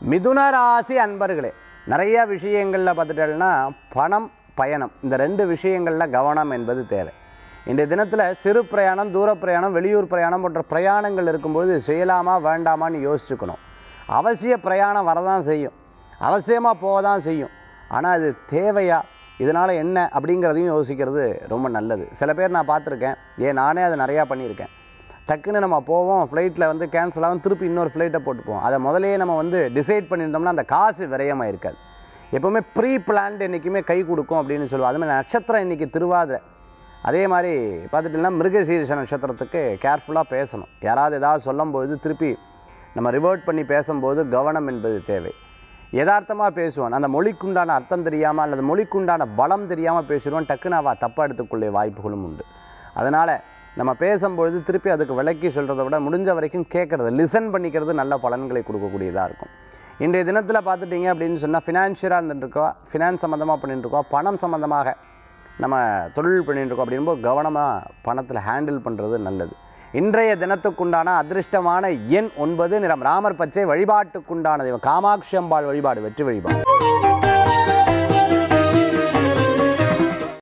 மிதுன ராசி அன்பர்களே நிறைய விஷயங்களில் பார்த்துட்டேன்னா பணம் பயணம் இந்த ரெண்டு விஷயங்களில் கவனம் என்பது தேவை இன்றைய தினத்தில் சிறு பிரயாணம் தூர பிரயாணம் வெளியூர் பிரயாணம் போன்ற பிரயாணங்கள் இருக்கும்பொழுது செய்யலாமா வேண்டாமான்னு யோசிச்சுக்கணும் அவசிய பிரயாணம் வரதான் செய்யும் அவசியமாக போக தான் செய்யும் ஆனால் அது தேவையா இதனால் என்ன அப்படிங்கிறதையும் யோசிக்கிறது ரொம்ப நல்லது சில பேர் நான் பார்த்துருக்கேன் ஏன் நானே அதை நிறையா பண்ணியிருக்கேன் டக்குன்னு நம்ம போவோம் ஃப்ளைட்டில் வந்து கேன்சல் ஆகும் திருப்பி இன்னொரு ஃப்ளைட்டை போட்டுப்போம் அதை முதலே நம்ம வந்து டிசைட் பண்ணியிருந்தோம்னா அந்த காசு விரயமாக இருக்காது எப்போவுமே ப்ரீ பிளான்ட் என்றைக்குமே கை கொடுக்கும் அப்படின்னு சொல்லுவோம் அதுமாதிரி நட்சத்திரம் இன்றைக்கி திருவாதிரை அதே மாதிரி பார்த்துட்டிங்கன்னா மிருகசீரிஷ நட்சத்திரத்துக்கு கேர்ஃபுல்லாக பேசணும் யாராவது ஏதாவது சொல்லும்போது திருப்பி நம்ம ரிவர்ட் பண்ணி பேசும்போது கவனம் என்பது தேவை யதார்த்தமாக பேசுவான் அந்த மொழிக்குண்டான அர்த்தம் தெரியாமல் அல்லது மொழிக்குண்டான பலம் தெரியாமல் பேசிடுவோம் டக்குன்னு அவள் தப்பாக எடுத்துக்கொள்ள வாய்ப்புகளும் உண்டு அதனால் நம்ம பேசும்பொழுது திருப்பி அதுக்கு விளக்கி சொல்கிறத விட முடிஞ்ச வரைக்கும் கேட்குறது லிசன் பண்ணிக்கிறது நல்ல பலன்களை கொடுக்கக்கூடியதாக இருக்கும் இன்றைய தினத்தில் பார்த்துட்டிங்க அப்படின்னு சொன்னால் ஃபினான்ஷியலாக இருந்துட்டுருக்கோம் ஃபினான்ஸ் சம்மந்தமாக பண்ணிட்டுருக்கோம் பணம் சம்மந்தமாக நம்ம தொழில் பண்ணிட்டுருக்கோம் அப்படின்போது கவனமாக பணத்தில் ஹேண்டில் பண்ணுறது நல்லது இன்றைய தினத்துக்குண்டான அதிர்ஷ்டமான எண் ஒன்பது நிறம் ராமர் பச்சை வழிபாட்டுக்குண்டான தெய்வம் காமாட்சி அம்பாள் வழிபாடு வெற்றி வழிபாடு